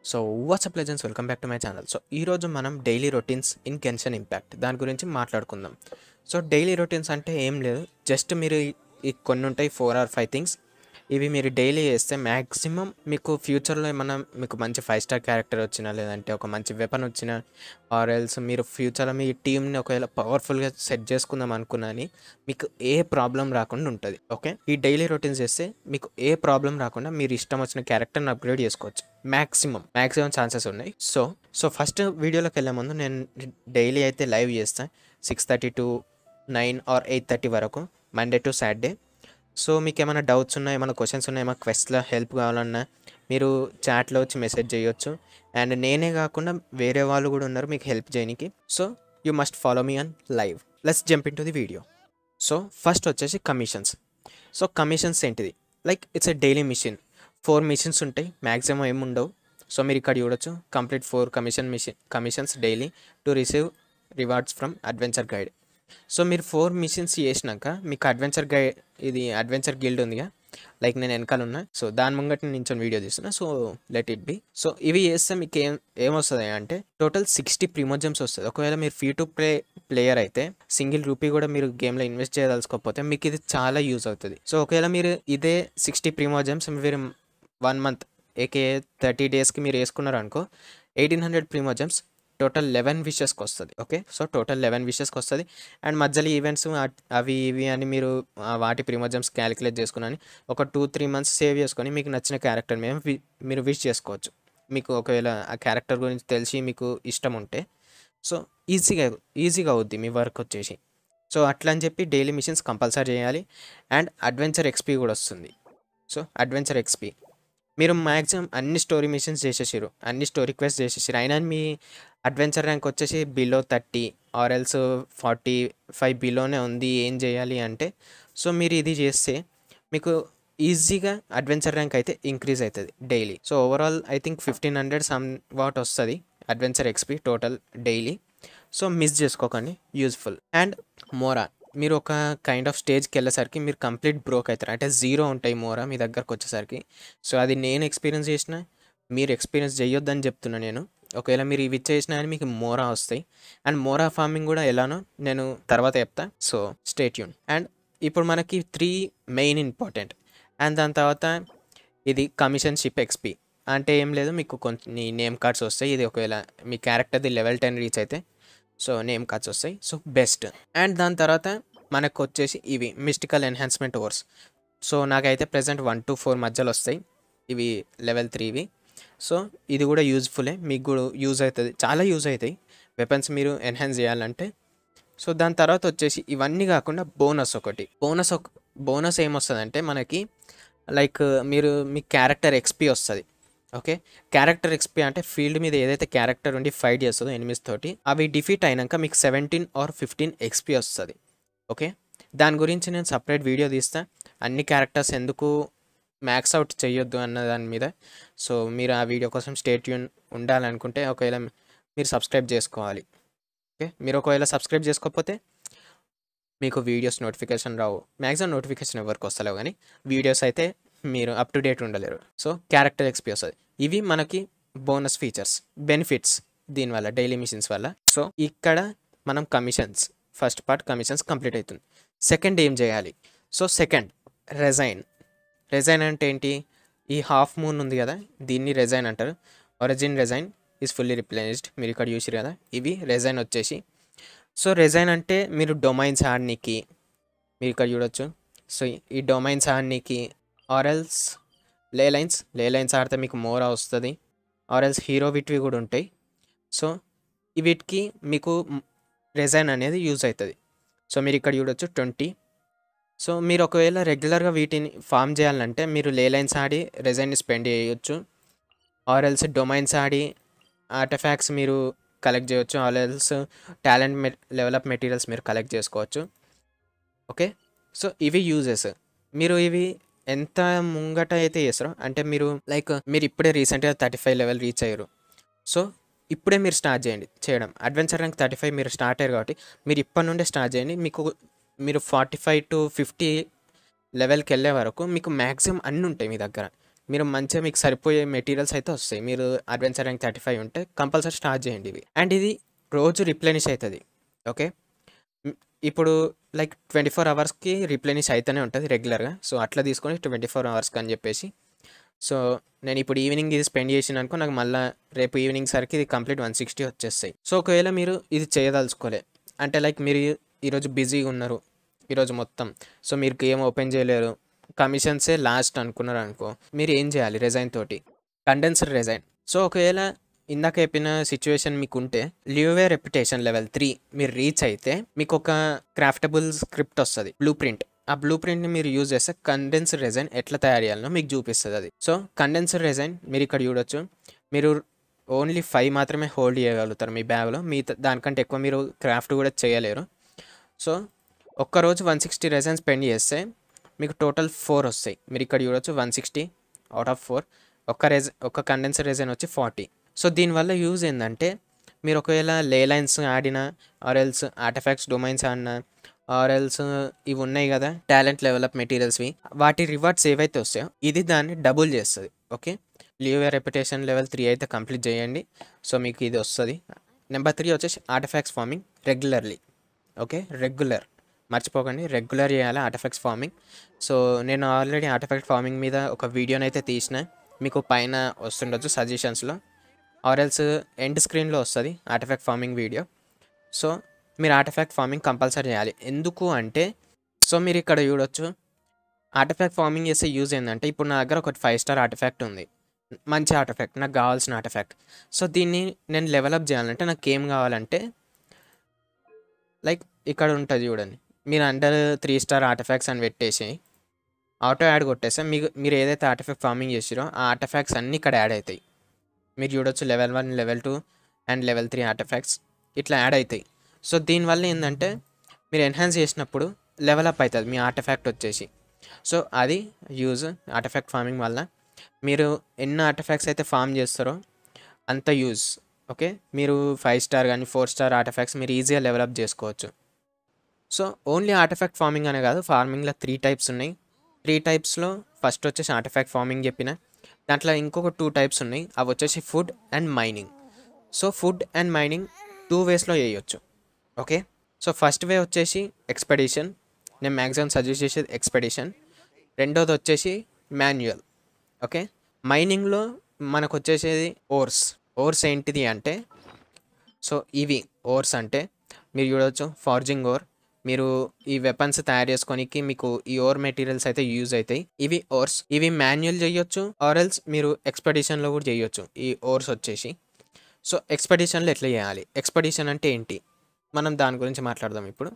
So what's up legends welcome back to my channel so ఈరోజు మనం daily routines in Genshin Impact దాని గురించి మాట్లాడుకుందాం సో డైలీ రొటీన్స్ అంటే ఏం లేదు జస్ట్ మీరు ఈ- ఈ కొన్ని ఉంటాయి ఫోర్ ఆర్ ఫైవ్ థింగ్స్ ఇవి మీరు డైలీ చేస్తే మ్యాక్సిమం మీకు ఫ్యూచర్లో ఏమన్నా మీకు మంచి ఫైవ్ స్టార్ క్యారెక్టర్ వచ్చినా లేదంటే ఒక మంచి వెపన్ వచ్చినా ఆర్ ఎల్స్ మీరు ఫ్యూచర్లో మీ టీంని ఒకవేళ పవర్ఫుల్గా సెట్ చేసుకుందాం అనుకున్నా అని మీకు ఏ ప్రాబ్లం రాకుండా ఉంటుంది ఓకే ఈ డైలీ రొటీన్స్ చేస్తే మీకు ఏ ప్రాబ్లం రాకుండా మీరు ఇష్టం వచ్చిన క్యారెక్టర్ని అప్గ్రేడ్ చేసుకోవచ్చు మ్యాక్సిమం మ్యాక్సిమం ఛాన్సెస్ ఉన్నాయి సో సో ఫస్ట్ వీడియోలోకి వెళ్ళే ముందు నేను డైలీ అయితే లైవ్ చేస్తాను six thirty to nine or eight thirty వరకు మండే టు సాటర్డే సో మీకు ఏమైనా డౌట్స్ ఉన్నా ఏమైనా క్వశ్చన్స్ ఉన్నా ఏమైనా క్వెస్ట్లో హెల్ప్ కావాలన్నా మీరు చాట్లో వచ్చి మెసేజ్ చేయొచ్చు అండ్ నేనే కాకుండా వేరే వాళ్ళు కూడా ఉన్నారు మీకు హెల్ప్ చేయడానికి so you must follow me on live let's jump into the video so first వచ్చేసి కమిషన్స్ సో కమిషన్స్ ఏంటిది like it's a daily mission four missions ఉంటాయి మ్యాక్సిమం ఏమి ఉండవు సో మీరు ఇక్కడ చూడొచ్చు complete four commission mission commissions daily to receive rewards from adventure guide so మీరు four missions చేసినాక మీకు అడ్వెంచర్ గైడ్ ఇది అడ్వెంచర్ గిల్డ్ ఉందిగా లైక్ నేను వెనకాల ఉన్నా సో దాని ముంగట నుంచి వీడియో తీస్తున్నా so let it be so ఇవి చేస్తే మీకు ఏం ఏమొస్తుంది అంటే టోటల్ సిక్స్టీ ప్రిమోజమ్స్ వస్తుంది ఒకవేళ మీరు ఫ్రీ టు ప్లే ప్లేయర్ అయితే సింగిల్ రూపీ కూడా మీరు గేమ్లో ఇన్వెస్ట్ చేయదలుచుకోకపోతే మీకు ఇది చాలా యూజ్ అవుతుంది సో ఒకవేళ మీరు ఇదే సిక్స్టీ ప్రిమోజమ్స్ మీరు వన్ మంత్ ఏకే థర్టీ డేస్కి మీరు వేసుకున్నారు అనుకో eighteen hundred primogems total eleven విషెస్కి వస్తుంది ఓకే సో టోటల్ లెవెన్ విషెస్కి వస్తుంది అండ్ మధ్యలో ఈవెంట్స్ అవి ఇవి అని మీరు ఆ వాటి ప్రిమోజమ్స్ క్యాలిక్యులేట్ చేసుకుని ఒక టూ త్రీ మంత్స్ సేవ్ చేసుకొని మీకు నచ్చిన క్యారెక్టర్ మేము వి- మీరు విష్ చేసుకోవచ్చు మీకు ఒకవేళ ఆ క్యారెక్టర్ గురించి తెలిసి మీకు ఇష్టం ఉంటే సో ఈజీగా ఈజీగా అవుద్ది మీ వర్క్ వచ్చేసి సో అట్లా అని చెప్పి డైలీ మిషన్స్ కంపల్సరీ చేయాలి అండ్ అడ్వెంచర్ ఎక్స్పీ కూడా వస్తుంది సో అడ్వెంచర్ ఎక్స్పీ మీరు మ్యాక్సిమం అన్ని స్టోరీ మిషన్స్ చేసేసారు అన్ని స్టోరీ క్వెస్ట్ చేసేసారు అయినా మీ అడ్వెంచర్ ర్యాంక్ వచ్చేసి below thirty or else forty five బిలోనే ఉంది ఏం చేయాలి అంటే సో మీరు ఇది చేస్తే మీకు ఈజీగా అడ్వెంచర్ ర్యాంక్ అయితే ఇంక్రీజ్ అవుతుంది daily so overall I think fifteen hundred somewhat వస్తుంది adventure XP total daily so miss చేసుకోకండి యూజ్ఫుల్ అండ్ మోరా మీరు ఒక కైండ్ ఆఫ్ స్టేజ్కి వెళ్ళేసరికి మీరు కంప్లీట్ బ్రోక్ అవుతారు అంటే జీరో ఉంటాయి మోరా మీ దగ్గరకు వచ్చేసరికి సో అది నేను ఎక్స్పీరియన్స్ చేసిన మీరు ఎక్స్పీరియన్స్ చేయొద్దని చెప్తున్నా నేను ఒకవేళ మీరు ఇవి చేసినా అని మీకు మోరా వస్తాయి అండ్ మోరా ఫార్మింగ్ కూడా ఎలానో నేను తర్వాత చెప్తా సో స్టేట్యూన్ అండ్ ఇప్పుడు మనకి త్రీ మెయిన్ ఇంపార్టెంట్ అండ్ దాని తర్వాత ఇది కమిషన్ షిప్ ఎక్స్పీ అంటే ఏం లేదు మీకు కొన్ని నేమ్ కార్డ్స్ వస్తాయి ఇది ఒకవేళ మీ క్యారెక్టర్ది లెవెల్ టెన్ రీచ్ అయితే సో నేమ్ కార్డ్స్ వస్తాయి సో బెస్ట్ అండ్ దాని తర్వాత మనకు వచ్చేసి ఇవి మిస్టికల్ ఎన్హాన్స్మెంట్ ఓవర్స్ సో నాకైతే ప్రజెంట్ వన్ టు ఫోర్ మధ్యలో వస్తాయి ఇవి లెవెల్ త్రీవి సో ఇది కూడా యూజ్ఫుల్లే మీకు కూడా యూజ్ అవుతుంది చాలా యూజ్ అవుతాయి వెపన్స్ మీరు ఎన్హాన్స్ చేయాలంటే సో దాని తర్వాత వచ్చేసి ఇవన్నీ కాకుండా బోనస్ ఒకటి బోనస్ ఒక బోనస్ ఏమొస్తుందంటే మనకి లైక్ మీరు మీ క్యారెక్టర్ ఎక్స్పీ వస్తుంది ఓకే క్యారెక్టర్ ఎక్స్పీ అంటే ఫీల్డ్ మీద ఏదైతే క్యారెక్టర్ ఉండి ఫైట్ చేస్తుందో ఎనిమిస్ తోటి అవి డిఫీట్ అయినాక మీకు సెవెంటీన్ ఆర్ ఫిఫ్టీన్ ఎక్స్పీ వస్తుంది ఓకే దాని గురించి నేను సపరేట్ వీడియో తీస్తా అన్ని క్యారెక్టర్స్ ఎందుకు మ్యాక్స్ అవుట్ చేయొద్దు అన్న దాని మీద సో మీరు ఆ వీడియో కోసం స్టేట్ యూన్ ఉండాలనుకుంటే ఒకవేళ మీరు సబ్స్క్రైబ్ చేసుకోవాలి ఓకే మీరు ఒకవేళ సబ్స్క్రైబ్ చేసుకోకపోతే మీకు వీడియోస్ నోటిఫికేషన్ రావు మ్యాక్సిమం నోటిఫికేషన్ ఎవరికి వస్తలేవు కానీ వీడియోస్ అయితే మీరు అప్ టు డేట్ ఉండలేరు సో క్యారెక్టర్ ఎక్స్పీ వస్తుంది ఇవి మనకి బోనస్ ఫీచర్స్ బెనిఫిట్స్ దీనివల్ల డైలీ మిషన్స్ వల్ల సో ఇక్కడ మనం commissions first part commissions complete అవుతుంది సెకండ్ ఏం చేయాలి సో సెకండ్ రెజైన్ రెజైన్ అంటే ఏంటి ఈ హాఫ్ మూన్ ఉంది కదా దీన్ని రెజైన్ అంటారు origin resin is fully replaced మీరు ఇక్కడ చూసారు కదా ఇవి రెజైన్ వచ్చేసి సో రెజైన్ అంటే మీరు డొమైన్స్ ఆడనీకి మీరు ఇక్కడ చూడొచ్చు సో ఈ డొమైన్స్ ఆడనీకి ఆర్ఎల్స్ లే లైన్స్ లే లైన్స్ ఆడితే మీకు మోరా వస్తుంది ఆర్ఎల్స్ హీరో విట్వి కూడా ఉంటాయి సో ఈ వీటికి మీకు రెజైన్ అనేది యూజ్ అవుతుంది సో మీరు ఇక్కడ చూడొచ్చు ట్వంటీ సో మీరు ఒకవేళ రెగ్యులర్గా వీటిని ఫామ్ చేయాలంటే మీరు లే లైన్స్ ఆడి రెజైన్ని స్పెండ్ చేయొచ్చు ఆర్ఎల్స్ డొమైన్స్ ఆడి ఆర్టెఫాక్ట్స్ మీరు కలెక్ట్ చేయొచ్చు ఆర్ఎల్స్ టాలెంట్ మె డెవలప్ మెటీరియల్స్ మీరు కలెక్ట్ చేసుకోవచ్చు ఓకే సో ఇవి యూజెస్ మీరు ఇవి ఎంత ముంగట అయితే చేస్తారో అంటే మీరు లైక్ మీరు ఇప్పుడే రీసెంట్గా థర్టీ ఫైవ్ లెవెల్ రీచ్ అయ్యారు సో ఇప్పుడే మీరు స్టార్ట్ చేయండి చేయడం అడ్వెంచర్ ర్యాంక్ థర్టీ ఫైవ్ మీరు స్టార్ట్ అయ్యారు కాబట్టి మీరు ఇప్పటి నుండే స్టార్ట్ చేయండి మీకు మీరు ఫార్టీ ఫైవ్ టు ఫిఫ్టీ లెవెల్కి వెళ్ళే వరకు మీకు మ్యాక్సిమం అన్నీ ఉంటాయి మీ దగ్గర మీరు మంచిగా మీకు సరిపోయే మెటీరియల్స్ అయితే వస్తాయి మీరు అడ్వెంచర్ ర్యాంక్ థర్టీ ఫైవ్ ఉంటే కంపల్సరీ స్టార్ట్ చేయండి ఇవి అండ్ ఇది రోజు రిప్లెనిష్ అవుతుంది ఓకే మ్, ఇప్పుడు లైక్ ట్వంటీ ఫోర్ అవర్స్కి రిప్లెనిష్ అయితేనే ఉంటుంది రెగ్యులర్గా సో అట్లా తీసుకొని ట్వంటీ ఫోర్ అవర్స్కి అని చెప్పేసి సో నేను ఇప్పుడు ఈవినింగ్ ఇది స్పెండ్ చేసిన అనుకో నాకు మళ్ళీ రేపు ఈవినింగ్ సరికి ఇది కంప్లీట్ వన్ సిక్స్టీ వచ్చేస్తాయి సో ఒకవేళ మీరు ఇది చేయదలుచుకోలే అంటే లైక్ మీరు ఈరోజు బిజీగా ఉన్నారు ఈరోజు మొత్తం సో మీరు గేమ్ ఓపెన్ చేయలేరు కమిషన్సే లాస్ట్ అనుకున్నారు అనుకో మీరు ఏం చేయాలి రిజైన్ తోటి కండెన్సర్ రిజైన్ సో ఒకవేళ ఇందాక చెప్పిన సిచ్యువేషన్ మీకు ఉంటే లియోవే రెప్యుటేషన్ లెవెల్ త్రీ మీరు రీచ్ అయితే మీకు ఒక క్రాఫ్టబుల్ స్క్రిప్ట్ వస్తుంది బ్లూ ప్రింట్ ఆ బ్లూ ప్రింట్ని మీరు యూజ్ చేస్తే కండెన్సర్ రెజైన్ ఎట్లా తయారు చేయాలనో మీకు చూపిస్తుంది అది సో కండెన్సర్ రెజైన్ మీరు ఇక్కడ చూడొచ్చు మీరు ఓన్లీ ఫైవ్ మాత్రమే హోల్డ్ చేయగలుగుతారు మీ బ్యాగ్లో మీ దానికంటే ఎక్కువ మీరు క్రాఫ్ట్ కూడా చేయలేరు సో ఒక్కరోజు వన్ సిక్స్టీ రెజైన్ స్పెండ్ చేస్తే మీకు టోటల్ ఫోర్ వస్తాయి మీరు ఇక్కడ చూడొచ్చు one sixty out of four ఒక్క రెజ్ ఒక కండెన్సర్ రెజైన్ వచ్చి ఫార్టీ సో దీనివల్ల యూజ్ ఏంటంటే మీరు ఒకవేళ లే లైన్స్ ఆడినా ఆర్ఎల్స్ ఆర్టిఫాక్ట్స్ డొమైన్స్ ఆడినా ఆర్ఎల్స్ ఇవి ఉన్నాయి కదా టాలెంట్ డెవలప్ మెటీరియల్స్వి వాటి రివార్డ్స్ ఏవైతే వస్తాయో ఇది దాన్ని డబుల్ చేస్తుంది okay Liyue reputation level three అయితే కంప్లీట్ చేయండి సో మీకు ఇది వస్తుంది నెంబర్ త్రీ వచ్చేసి artifacts farming regularly okay regular మర్చిపోకండి రెగ్యులర్ చేయాలి ఆర్టిఫాక్ట్స్ ఫార్మింగ్ సో నేను ఆల్రెడీ ఆర్టిఫాక్ట్ ఫార్మింగ్ మీద ఒక వీడియోని అయితే తీసిన మీకు పైన వస్తుండొచ్చు సజెషన్స్లో ఆర్ఎల్స్ ఎండ్ స్క్రీన్లో వస్తుంది ఆర్టిఫాక్ట్ ఫార్మింగ్ వీడియో సో మీరు ఆర్టిఫాక్ట్ ఫార్మింగ్ కంపల్సరీ చేయాలి ఎందుకు అంటే సో మీరు ఇక్కడ చూడొచ్చు ఆర్టిఫాక్ట్ ఫార్మింగ్ చేసే యూజ్ ఏంటంటే ఇప్పుడు నా దగ్గర ఒకటి ఫైవ్ స్టార్ ఆర్టిఫాక్ట్ ఉంది మంచి ఆర్టిఫాక్ట్ నాకు కావాల్సిన ఆర్టిఫాక్ట్ సో దీన్ని నేను లెవెలప్ చేయాలంటే నాకు ఏం కావాలంటే లైక్ ఇక్కడ ఉంటుంది చూడండి మీరు అండర్ త్రీ స్టార్ ఆర్టిఫాక్ట్స్ అని పెట్టేసి ఆటో యాడ్ కొట్టేస్తే మీకు మీరు ఏదైతే ఆర్టిఫాక్ట్ ఫార్మింగ్ చేసిరో ఆ ఆర్టిఫాక్ట్స్ అన్నీ ఇక్కడ యాడ్ అవుతాయి మీరు చూడొచ్చు level one level two and level three artifacts ఇట్లా యాడ్ అవుతాయి సో దీనివల్ల ఏంటంటే మీరు ఎన్హాన్స్ చేసినప్పుడు లెవెల్ అప్ అవుతుంది మీ ఆర్టిఫాక్ట్ వచ్చేసి సో అది యూజ్ ఆర్టిఫాక్ట్ ఫార్మింగ్ వల్ల మీరు ఎన్ని ఆర్టిఫాక్ట్స్ అయితే ఫామ్ చేస్తారో అంత యూజ్ ఓకే మీరు ఫైవ్ స్టార్ కానీ ఫోర్ స్టార్ ఆర్టిఫాక్ట్స్ మీరు ఈజీగా డెవలప్ చేసుకోవచ్చు సో ఓన్లీ ఆర్టిఫాక్ట్ ఫార్మింగ్ అనే కాదు ఫార్మింగ్లో త్రీ టైప్స్ ఉన్నాయి త్రీ టైప్స్లో ఫస్ట్ వచ్చేసి ఆర్టిఫాక్ట్ ఫార్మింగ్ చెప్పిన దాంట్లో ఇంకొక టూ టైప్స్ ఉన్నాయి అవి వచ్చేసి food and mining so food and mining two వేస్లో చేయొచ్చు ఓకే సో ఫస్ట్ వే వచ్చేసి ఎక్స్పెడిషన్ నేను మ్యాక్సిమం సజెస్ట్ చేసేది ఎక్స్పెడిషన్ రెండోది వచ్చేసి మాన్యువల్ ఓకే మైనింగ్లో మనకు వచ్చేసేది ఓర్స్ ఓర్స్ ఏంటిది అంటే సో ఇవి ఓర్స్ అంటే మీరు చూడవచ్చు ఫార్జింగ్ ఓర్ మీరు ఈ వెపన్స్ తయారు చేసుకోనికి మీకు ఈ ఓర్ మెటీరియల్స్ అయితే యూజ్ అవుతాయి ఇవి ఓర్స్ ఇవి మాన్యువల్ చేయొచ్చు ఆర్ఎల్స్ మీరు ఎక్స్పెడిషన్లో కూడా చేయొచ్చు ఈ ఓర్స్ వచ్చేసి సో ఎక్స్పెడిషన్లో ఎట్లా చేయాలి ఎక్స్పెడిషన్ అంటే ఏంటి మనం దాని గురించి మాట్లాడదాం ఇప్పుడు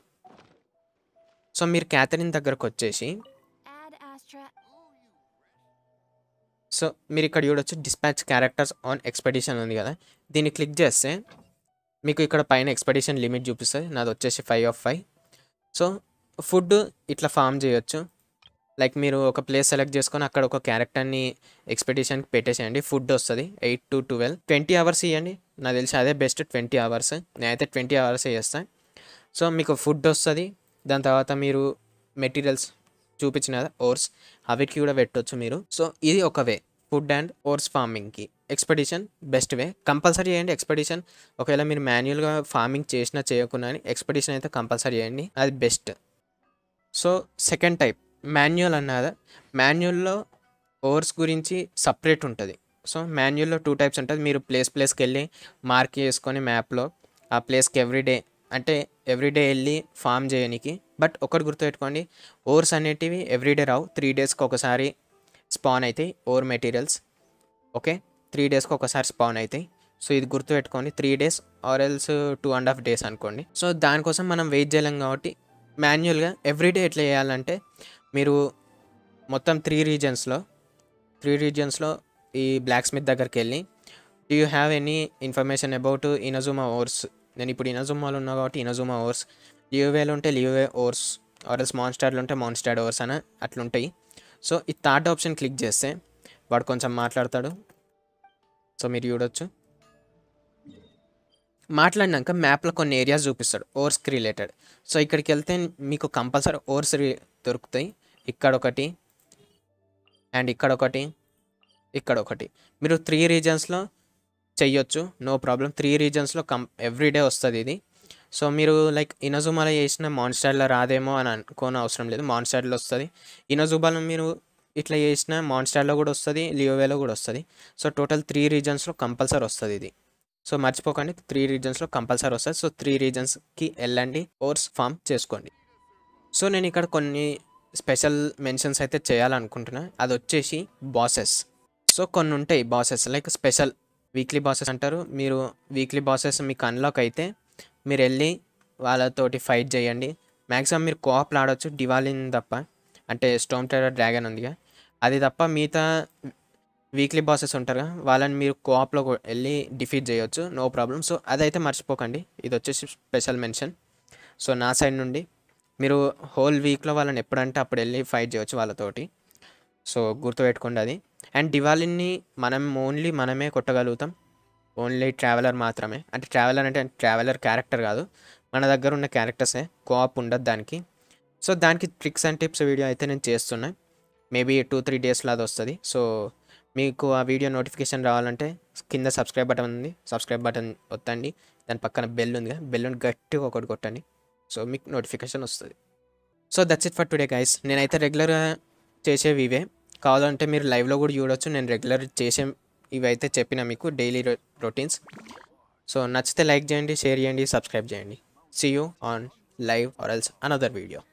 సో మీరు క్యాథరిన్ దగ్గరకు వచ్చేసి Add Astra. సో మీరు ఇక్కడ చూడొచ్చు డిస్పాచ్ క్యారెక్టర్స్ ఆన్ ఎక్స్పెడిషన్ ఉంది కదా దీన్ని క్లిక్ చేస్తే మీకు ఇక్కడ పైన ఎక్స్పెడిషన్ లిమిట్ చూపిస్తుంది నాది వచ్చేసి five of five so food ఇట్లా ఫామ్ చేయొచ్చు లైక్ మీరు ఒక ప్లేస్ సెలెక్ట్ చేసుకొని అక్కడ ఒక క్యారెక్టర్ని ఎక్స్పెడిషన్కి పెట్టేసేయండి ఫుడ్ వస్తుంది eight to twelve twenty hours ఇవ్వండి నాకు తెలిసి అదే బెస్ట్ ట్వంటీ అవర్స్ నేనైతే ట్వంటీ అవర్స్ చేస్తాను సో మీకు ఫుడ్ వస్తుంది దాని తర్వాత మీరు మెటీరియల్స్ చూపించిన ఓర్స్ అవిటికి కూడా పెట్టొచ్చు మీరు సో ఇది ఒక వే ఫుడ్ అండ్ ఓర్స్ ఫార్మింగ్కి ఎక్స్పెడిషన్ బెస్ట్ వే కంపల్సరీ చేయండి ఎక్స్పెడిషన్ ఒకవేళ మీరు మాన్యువల్గా ఫార్మింగ్ చేసినా చేయకున్నా ఎక్స్పెడిషన్ అయితే కంపల్సరీ చేయండి అది best so second type manual అన్నదా మాన్యువల్లో ఓర్స్ గురించి సపరేట్ ఉంటుంది సో మాన్యువల్లో టూ టైప్స్ ఉంటుంది మీరు ప్లేస్ ప్లేస్కి వెళ్ళి మార్క్ చేసుకొని మ్యాప్లో ఆ ప్లేస్కి ఎవ్రీడే అంటే ఎవ్రీడే వెళ్ళి ఫామ్ చేయడానికి బట్ ఒకటి గుర్తుపెట్టుకోండి ఓర్స్ అనేటివి ఎవ్రీడే రావు త్రీ డేస్కి ఒకసారి స్పాన్ అవుతాయి ఓర్ మెటీరియల్స్ ఓకే త్రీ డేస్కి ఒకసారి స్పాన్ అవుతాయి సో ఇది గుర్తుపెట్టుకోండి three days or else two and half days అనుకోండి సో దానికోసం మనం వెయిట్ చేయలేం కాబట్టి మాన్యువల్గా ఎవ్రీడే ఎట్లా చేయాలంటే మీరు మొత్తం త్రీ రీజన్స్లో త్రీ రీజన్స్లో ఈ బ్లాక్ స్మిత్ దగ్గరికి వెళ్ళి do you have any information about Inazuma ores నేను ఇప్పుడు ఇనజుమాలో ఉన్నా కాబట్టి ఇనజుమా ఓర్స్ లియోవేలో ఉంటే లియోవే ఓర్స్ ఆర్ఎల్స్ మాన్స్టార్లు ఉంటే మాన్స్టార్డ్ ఓర్స్ అని అట్లుంటాయి సో ఈ థర్డ్ ఆప్షన్ క్లిక్ చేస్తే వాడు కొంచెం మాట్లాడతాడు సో మీరు చూడొచ్చు మాట్లాడినాక మ్యాప్లో కొన్ని ఏరియాస్ చూపిస్తాడు ఓర్స్కి రిలేటెడ్ సో ఇక్కడికి వెళ్తే మీకు కంపల్సరీ ఓర్స్ దొరుకుతాయి ఇక్కడ ఒకటి అండ్ ఇక్కడ ఒకటి ఇక్కడ ఒకటి మీరు త్రీ రీజన్స్లో చెయ్యొచ్చు నో ప్రాబ్లం త్రీ రీజన్స్లో కం ఎవ్రీడే వస్తుంది ఇది సో మీరు లైక్ ఇనజుమాలో చేసిన మాన్స్టార్లో రాదేమో అని అనుకోని అవసరం లేదు మాన్స్టార్లో వస్తుంది ఇనజుబాలో మీరు ఇట్లా చేసిన మాన్స్టార్లో కూడా వస్తుంది లియోవేలో కూడా వస్తుంది సో టోటల్ త్రీ రీజన్స్లో కంపల్సరీ వస్తుంది ఇది సో మర్చిపోకండి త్రీ రీజన్స్లో కంపల్సరీ వస్తుంది సో త్రీ రీజన్స్కి వెళ్ళండి కోర్స్ ఫామ్ చేసుకోండి సో నేను ఇక్కడ కొన్ని స్పెషల్ మెన్షన్స్ అయితే చేయాలనుకుంటున్నా అది వచ్చేసి బాసెస్ సో కొన్ని ఉంటాయి bosses like special weekly bosses అంటారు మీరు వీక్లీ బాసెస్ మీకు అన్లాక్ అయితే మీరు వెళ్ళి వాళ్ళతోటి ఫైట్ చేయండి మ్యాక్సిమం మీరు కోఆప్లు ఆడొచ్చు డివాలిన్ తప్ప అంటే స్టోమ్ టైడర్ డ్రాగన్ ఉందిగా అది తప్ప మిగతా వీక్లీ బాసెస్ ఉంటారుగా వాళ్ళని మీరు కోఆప్లో వెళ్ళి డిఫీట్ చేయొచ్చు నో ప్రాబ్లం సో అదైతే మర్చిపోకండి ఇది వచ్చేసి స్పెషల్ మెన్షన్ సో నా సైడ్ నుండి మీరు హోల్ వీక్లో వాళ్ళని ఎప్పుడంటే అప్పుడు వెళ్ళి ఫైట్ చేయొచ్చు వాళ్ళతోటి సో గుర్తుపెట్టుకోండి అది అండ్ దివాళీని మనం ఓన్లీ మనమే కొట్టగలుగుతాం ఓన్లీ ట్రావెలర్ మాత్రమే అంటే ట్రావెలర్ అంటే ట్రావెలర్ క్యారెక్టర్ కాదు మన దగ్గర ఉన్న క్యారెక్టర్సే కోఆప్ ఉండదు దానికి సో దానికి ట్రిక్స్ అండ్ టిప్స్ వీడియో అయితే నేను చేస్తున్నా మేబీ టూ త్రీ డేస్లో అది వస్తుంది సో మీకు ఆ వీడియో నోటిఫికేషన్ రావాలంటే కింద సబ్స్క్రైబ్ బటన్ ఉంది సబ్స్క్రైబ్ బటన్ ఒత్తండి దాని పక్కన బెల్ ఉంది బెల్ గట్టిగా ఒకటి కొట్టండి సో మీకు నోటిఫికేషన్ వస్తుంది so that's it for today guys నేనైతే రెగ్యులర్గా చేసేవి ఇవే కావాలంటే మీరు లైవ్లో కూడా చూడొచ్చు నేను రెగ్యులర్ చేసే ఇవి అయితే చెప్పిన మీకు డైలీ రొటీన్స్ సో నచ్చితే లైక్ చేయండి షేర్ చేయండి సబ్స్క్రైబ్ చేయండి see you on live or else another video